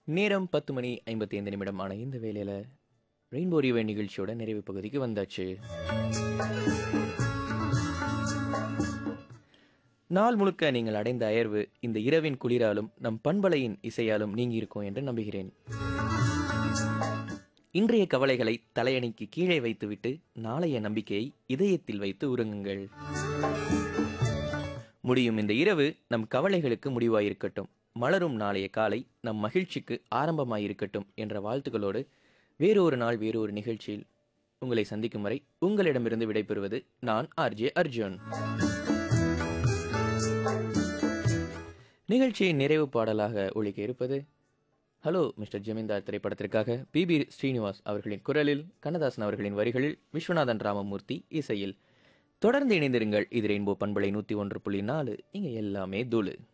நேரம் பத்து மணி ஐம்பத்தி ஐந்து நிமிடம் ஆன இந்த வேளையில் ரெயின்போ ரிவே நிகழ்ச்சியோட நிறைவு பகுதிக்கு வந்தாச்சு நாள் முழுக்க நீங்கள் அடைந்த அயர்வு இந்த இரவின் குளிராலும் நம் பண்பலையின் இசையாலும் நீங்கியிருக்கும் என்று நம்புகிறேன் இன்றைய கவலைகளை தலையணைக்கு கீழே வைத்துவிட்டு நாளைய நம்பிக்கையை இதயத்தில் வைத்து உறங்குங்கள் முடியும் இந்த இரவு நம் கவலைகளுக்கு முடிவாயிருக்கட்டும் மலரும் நாளைய காலை நம் மகிழ்ச்சிக்கு ஆரம்பமாயிருக்கட்டும் என்ற வாழ்த்துக்களோடு வேறொரு நாள் வேறொரு நிகழ்ச்சியில் உங்களை சந்திக்கும் வரை உங்களிடமிருந்து விடைபெறுவது நான் ஆர்ஜே அர்ஜுன் நிகழ்ச்சியின் நிறைவு பாடலாக ஒழிக்க இருப்பது ஹலோ மிஸ்டர் ஜமீன்தார் திரைப்படத்திற்காக பிபி ஸ்ரீனிவாஸ் அவர்களின் குரலில் கண்ணதாசன் அவர்களின் வரிகளில் விஸ்வநாதன் ராமமூர்த்தி இசையில் தொடர்ந்து இணைந்திருங்கள் இது ரெயின்போ பண்பலை நூற்றி ஒன்று புள்ளி நாலு இங்கே எல்லாமே தூளு